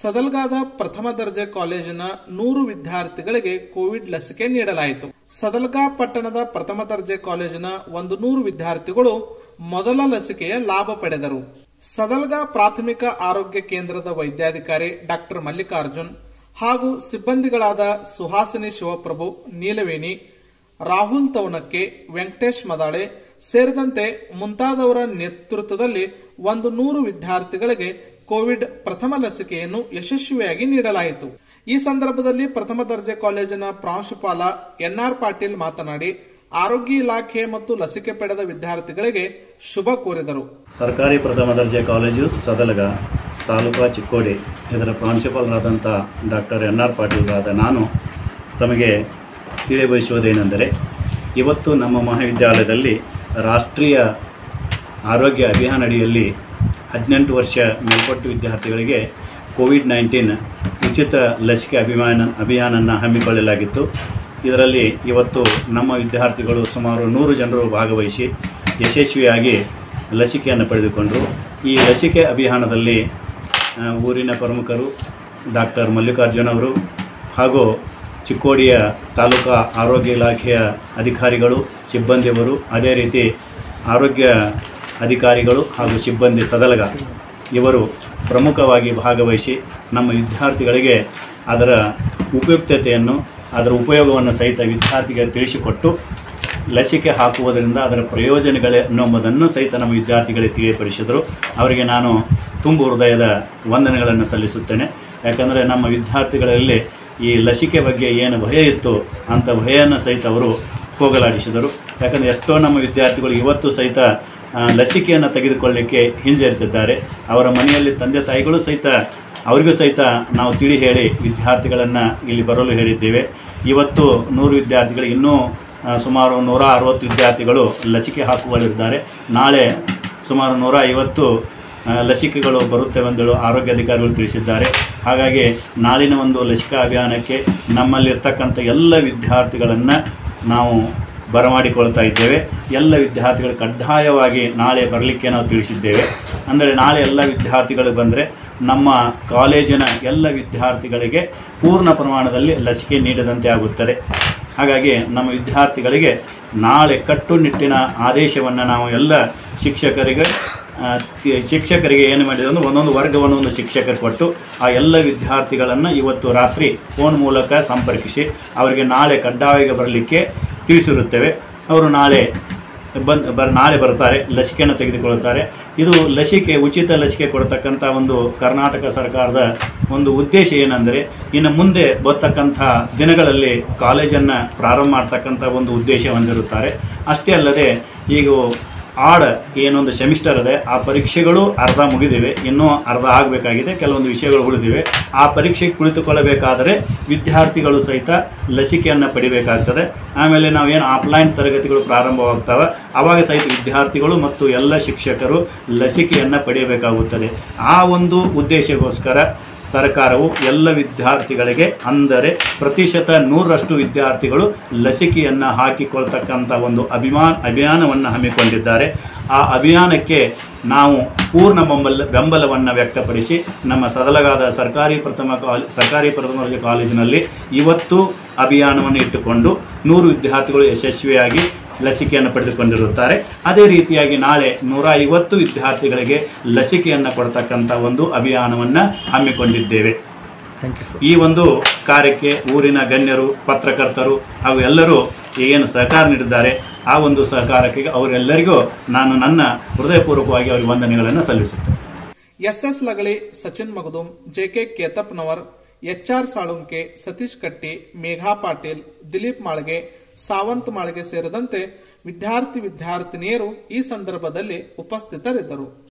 ಸದಲ್ಗಾದ ಪ್ರಥಮ ದರ್ಜೆ ಕಾಲೇಜಿನ ನೂರು ವಿದ್ಯಾರ್ಥಿಗಳಿಗೆ ಕೋವಿಡ್ ಲಸಿಕೆ ನೀಡಲಾಯಿತು ಸದಲ್ಗಾ ಪಟ್ಟಣದ ಪ್ರಥಮ ದರ್ಜೆ ಕಾಲೇಜಿನ ಒಂದು ನೂರು ವಿದ್ಯಾರ್ಥಿಗಳು ಮೊದಲ ಲಸಿಕೆಯ ಲಾಭ ಪಡೆದರು ಸದಲ್ಗಾ ಪ್ರಾಥಮಿಕ ಆರೋಗ್ಯ ಕೇಂದ್ರದ ವೈದ್ಯಾಧಿಕಾರಿ ಡಾಕ್ಟರ್ ಮಲ್ಲಿಕಾರ್ಜುನ್ ಹಾಗೂ ಸಿಬ್ಬಂದಿಗಳಾದ ಸುಹಾಸಿನಿ ಶಿವಪ್ರಭು ನೀಲವೇಣಿ ರಾಹುಲ್ ತೌನಕ್ಕೆ ವೆಂಕಟೇಶ್ ಮದಾಳೆ ಸೇರಿದಂತೆ ಮುಂತಾದವರ ನೇತೃತ್ವದಲ್ಲಿ ಒಂದು ನೂರು ವಿದ್ಯಾರ್ಥಿಗಳಿಗೆ ಕೋವಿಡ್ ಪ್ರಥಮ ಲಸಿಕೆಯನ್ನು ಯಶಸ್ವಿಯಾಗಿ ನೀಡಲಾಯಿತು ಈ ಸಂದರ್ಭದಲ್ಲಿ ಪ್ರಥಮ ದರ್ಜೆ ಕಾಲೇಜಿನ ಪ್ರಾಂಶುಪಾಲ ಎನ್ಆರ್ ಪಾಟೀಲ್ ಮಾತನಾಡಿ ಆರೋಗ್ಯ ಇಲಾಖೆ ಮತ್ತು ಲಸಿಕೆ ಪಡೆದ ವಿದ್ಯಾರ್ಥಿಗಳಿಗೆ ಶುಭ ಕೋರಿದರು ಸರ್ಕಾರಿ ಪ್ರಥಮ ದರ್ಜೆ ಕಾಲೇಜು ಸದಲಗ ತಾಲೂಕಾ ಚಿಕ್ಕೋಡಿ ಇದರ ಪ್ರಾಂಶುಪಾಲರಾದಂಥ ಡಾಕ್ಟರ್ ಎನ್ ಆರ್ ಪಾಟೀಲ್ರಾದ ನಾನು ತಮಗೆ ತಿಳಿಬಯಸುವುದೇನೆಂದರೆ ಇವತ್ತು ನಮ್ಮ ಮಹಾವಿದ್ಯಾಲಯದಲ್ಲಿ ರಾಷ್ಟ್ರೀಯ ಆರೋಗ್ಯ ಅಭಿಯಾನ ಅಡಿಯಲ್ಲಿ ಹದಿನೆಂಟು ವರ್ಷ ಮೇಲ್ಪಟ್ಟು ವಿದ್ಯಾರ್ಥಿಗಳಿಗೆ ಕೋವಿಡ್ ನೈನ್ಟೀನ್ ಉಚಿತ ಲಸಿಕೆ ಅಭಿಯಾನ ಅಭಿಯಾನವನ್ನು ಹಮ್ಮಿಕೊಳ್ಳಲಾಗಿತ್ತು ಇದರಲ್ಲಿ ಇವತ್ತು ನಮ್ಮ ವಿದ್ಯಾರ್ಥಿಗಳು ಸುಮಾರು ನೂರು ಜನರು ಭಾಗವಹಿಸಿ ಯಶಸ್ವಿಯಾಗಿ ಲಸಿಕೆಯನ್ನು ಪಡೆದುಕೊಂಡರು ಈ ಲಸಿಕೆ ಅಭಿಯಾನದಲ್ಲಿ ಆ, ಊರಿನ ಪ್ರಮುಖರು ಡಾಕ್ಟರ್ ಮಲ್ಲಿಕಾರ್ಜುನ್ ಅವರು ಹಾಗೂ ಚಿಕ್ಕೋಡಿಯ ತಾಲೂಕಾ ಆರೋಗ್ಯ ಇಲಾಖೆಯ ಅಧಿಕಾರಿಗಳು ಸಿಬ್ಬಂದಿಯವರು ಅದೇ ರೀತಿ ಆರೋಗ್ಯ ಅಧಿಕಾರಿಗಳು ಹಾಗೂ ಸಿಬ್ಬಂದಿ ಸದಲಗ ಇವರು ಪ್ರಮುಖವಾಗಿ ಭಾಗವಹಿಸಿ ನಮ್ಮ ವಿದ್ಯಾರ್ಥಿಗಳಿಗೆ ಅದರ ಉಪಯುಕ್ತತೆಯನ್ನು ಅದರ ಉಪಯೋಗವನ್ನು ಸಹಿತ ವಿದ್ಯಾರ್ಥಿಗೆ ತಿಳಿಸಿಕೊಟ್ಟು ಲಸಿಕೆ ಹಾಕುವುದರಿಂದ ಅದರ ಪ್ರಯೋಜನಗಳೇನೆಂಬುದನ್ನು ಸಹಿತ ನಮ್ಮ ವಿದ್ಯಾರ್ಥಿಗಳಿಗೆ ತಿಳಿಯಪಡಿಸಿದರು ಅವರಿಗೆ ನಾನು ತುಂಬು ಹೃದಯದ ವಂದನೆಗಳನ್ನು ಸಲ್ಲಿಸುತ್ತೇನೆ ಯಾಕಂದರೆ ನಮ್ಮ ವಿದ್ಯಾರ್ಥಿಗಳಲ್ಲಿ ಈ ಲಸಿಕೆ ಬಗ್ಗೆ ಏನು ಭಯ ಇತ್ತು ಅಂಥ ಭಯವನ್ನು ಸಹಿತ ಅವರು ಹೋಗಲಾಡಿಸಿದರು ಯಾಕಂದರೆ ಎಷ್ಟೋ ನಮ್ಮ ವಿದ್ಯಾರ್ಥಿಗಳು ಇವತ್ತು ಸಹಿತ ಆ, ಲಸಿಕೆಯನ್ನು ತೆಗೆದುಕೊಳ್ಳಲಿಕ್ಕೆ ಹಿಂಜರಿತಿದ್ದಾರೆ ಅವರ ಮನೆಯಲ್ಲಿ ತಂದೆ ತಾಯಿಗಳು ಸಹಿತ ಅವರಿಗೂ ಸಹಿತ ನಾವು ತಿಳಿ ಹೇಳಿ ವಿದ್ಯಾರ್ಥಿಗಳನ್ನು ಇಲ್ಲಿ ಬರಲು ಹೇಳಿದ್ದೇವೆ ಇವತ್ತು ನೂರು ವಿದ್ಯಾರ್ಥಿಗಳು ಇನ್ನೂ ಆ, ಸುಮಾರು ನೂರ ಅರವತ್ತು ವಿದ್ಯಾರ್ಥಿಗಳು ಲಸಿಕೆ ಹಾಕುವಲ್ಲಿದ್ದಾರೆ ನಾಳೆ ಸುಮಾರು ನೂರ ಐವತ್ತು ಆ, ಲಸಿಕೆಗಳು ಬರುತ್ತವೆಂದು ಆರೋಗ್ಯ ಅಧಿಕಾರಿಗಳು ತಿಳಿಸಿದ್ದಾರೆ ಹಾಗಾಗಿ ನಾಳಿನ ಒಂದು ಲಸಿಕಾ ಅಭಿಯಾನಕ್ಕೆ ನಮ್ಮಲ್ಲಿರ್ತಕ್ಕಂಥ ಎಲ್ಲ ವಿದ್ಯಾರ್ಥಿಗಳನ್ನು ನಾವು ಬರಮಾಡಿಕೊಳ್ತಾ ಇದ್ದೇವೆ ಎಲ್ಲ ವಿದ್ಯಾರ್ಥಿಗಳು ಕಡ್ಡಾಯವಾಗಿ ನಾಳೆ ಬರಲಿಕ್ಕೆ ನಾವು ತಿಳಿಸಿದ್ದೇವೆ ಅಂದರೆ ನಾಳೆ ಎಲ್ಲ ವಿದ್ಯಾರ್ಥಿಗಳು ಬಂದರೆ ನಮ್ಮ ಕಾಲೇಜಿನ ಎಲ್ಲ ವಿದ್ಯಾರ್ಥಿಗಳಿಗೆ ಪೂರ್ಣ ಪ್ರಮಾಣದಲ್ಲಿ ಲಸಿಕೆ ನೀಡಿದಂತೆ ಆಗುತ್ತದೆ ಹಾಗಾಗಿ ನಮ್ಮ ವಿದ್ಯಾರ್ಥಿಗಳಿಗೆ ನಾಳೆ ಕಟ್ಟುನಿಟ್ಟಿನ ಆದೇಶವನ್ನು ನಾವು ಎಲ್ಲ ಶಿಕ್ಷಕರಿಗೆ ಆ, ತಿ- ಶಿಕ್ಷಕರಿಗೆ ಏನು ಮಾಡಿದ್ರು ಅಂದ್ರೆ ಒಂದೊಂದು ವರ್ಗವನ್ನು ಒಂದು ಶಿಕ್ಷಕರು ಕೊಟ್ಟು ಆ ಎಲ್ಲ ವಿದ್ಯಾರ್ಥಿಗಳನ್ನು ಇವತ್ತು ರಾತ್ರಿ ಫೋನ್ ಮೂಲಕ ಸಂಪರ್ಕಿಸಿ ಅವರಿಗೆ ನಾಳೆ ಕಡ್ಡಾಯವಾಗಿ ಬರಲಿಕ್ಕೆ ತಿಳಿಸಿರುತ್ತೇವೆ ಅವರು ನಾಳೆ ಬಂದ್ ಬರ್ ನಾಳೆ ಬರ್ತಾರೆ ಲಸಿಕೆಯನ್ನು ತೆಗೆದುಕೊಳ್ಳುತ್ತಾರೆ ಇದು ಲಸಿಕೆ ಉಚಿತ ಲಸಿಕೆ ಕೊಡ್ತಕ್ಕಂಥ ಒಂದು ಕರ್ನಾಟಕ ಸರ್ಕಾರದ ಒಂದು ಉದ್ದೇಶ ಏನಂದರೆ ಇನ್ನು ಮುಂದೆ ಬರ್ತಕ್ಕಂಥ ದಿನಗಳಲ್ಲಿ ಕಾಲೇಜನ್ನು ಪ್ರಾರಂಭ ಮಾಡ್ತಕ್ಕಂಥ ಒಂದು ಉದ್ದೇಶ ಹೊಂದಿರುತ್ತಾರೆ ಅಷ್ಟೇ ಅಲ್ಲದೆ ಈಗ ಆಡ್ ಏನೊಂದು ಸೆಮಿಸ್ಟರ್ ಇದೆ ಆ ಪರೀಕ್ಷೆಗಳು ಅರ್ಧ ಮುಗಿದಿವೆ ಇನ್ನೂ ಅರ್ಧ ಆಗಬೇಕಾಗಿದೆ ಕೆಲವೊಂದು ವಿಷಯಗಳು ಉಳಿದಿವೆ ಆ ಪರೀಕ್ಷೆಗೆ ಕುಳಿತುಕೊಳ್ಳಬೇಕಾದರೆ ವಿದ್ಯಾರ್ಥಿಗಳು ಸಹಿತ ಲಸಿಕೆಯನ್ನು ಪಡಿಬೇಕಾಗ್ತದೆ ಆಮೇಲೆ ನಾವೇನು ಆಫ್ಲೈನ್ ತರಗತಿಗಳು ಪ್ರಾರಂಭವಾಗ್ತವೆ ಆವಾಗ ಸಹಿತ ವಿದ್ಯಾರ್ಥಿಗಳು ಮತ್ತು ಎಲ್ಲ ಶಿಕ್ಷಕರು ಲಸಿಕೆಯನ್ನು ಪಡೆಯಬೇಕಾಗುತ್ತದೆ ಆ ಒಂದು ಉದ್ದೇಶಕ್ಕೋಸ್ಕರ ಸರ್ಕಾರವು ಎಲ್ಲ ವಿದ್ಯಾರ್ಥಿಗಳಿಗೆ ಅಂದರೆ ಪ್ರತಿಶತ ನೂರರಷ್ಟು ವಿದ್ಯಾರ್ಥಿಗಳು ಲಸಿಕೆಯನ್ನು ಹಾಕಿಕೊಳ್ತಕ್ಕಂಥ ಒಂದು ಅಭಿಮಾನ ಅಭಿಯಾನವನ್ನು ಹಮ್ಮಿಕೊಂಡಿದ್ದಾರೆ ಆ ಅಭಿಯಾನಕ್ಕೆ ನಾವು ಪೂರ್ಣ ಬೆಂಬಲ ಬೆಂಬಲವನ್ನು ವ್ಯಕ್ತಪಡಿಸಿ ನಮ್ಮ ಸದಲಗಾದ ಸರ್ಕಾರಿ ಪ್ರಥಮ ಕಾಲ್ ಸರ್ಕಾರಿ ಪ್ರಥಮ ದರ್ಜೆ ಕಾಲೇಜಿನಲ್ಲಿ ಇವತ್ತು ಅಭಿಯಾನವನ್ನು ಇಟ್ಟುಕೊಂಡು ನೂರು ವಿದ್ಯಾರ್ಥಿಗಳು ಯಶಸ್ವಿಯಾಗಿ ಲಸಿಕೆಯನ್ನು ಪಡೆದುಕೊಂಡಿರುತ್ತಾರೆ ಅದೇ ರೀತಿಯಾಗಿ ನಾಳೆ ನೂರ ಐವತ್ತು ವಿದ್ಯಾರ್ಥಿಗಳಿಗೆ ಲಸಿಕೆಯನ್ನು ಕೊಡ್ತಕ್ಕಂಥ ಒಂದು ಅಭಿಯಾನವನ್ನು ಹಮ್ಮಿಕೊಂಡಿದ್ದೇವೆ ಈ ಒಂದು ಕಾರ್ಯಕ್ಕೆ ಊರಿನ ಗಣ್ಯರು ಪತ್ರಕರ್ತರು ಹಾಗೂ ಎಲ್ಲರೂ ಏನು ಸಹಕಾರ ನೀಡಿದ್ದಾರೆ ಆ ಒಂದು ಸಹಕಾರಕ್ಕೆ ಅವರೆಲ್ಲರಿಗೂ ನಾನು ನನ್ನ ಹೃದಯಪೂರ್ವಕವಾಗಿ ಅವರಿಗೆ ವಂದನೆಗಳನ್ನು ಸಲ್ಲಿಸುತ್ತೇನೆ S S Lagali Sachin Magadum JK Ketapnavar HR Salunke Satish Katti Megha Patil Dilip ಮಾಳ್ಗೆ Sawant ಮಾಳ್ಗೆ ಸೇರಿದಂತೆ ವಿದ್ಯಾರ್ಥಿ ವಿದ್ಯಾರ್ಥಿನಿಯರು ಈ ಸಂದರ್ಭದಲ್ಲಿ ಉಪಸ್ಥಿತರಿದ್ದರು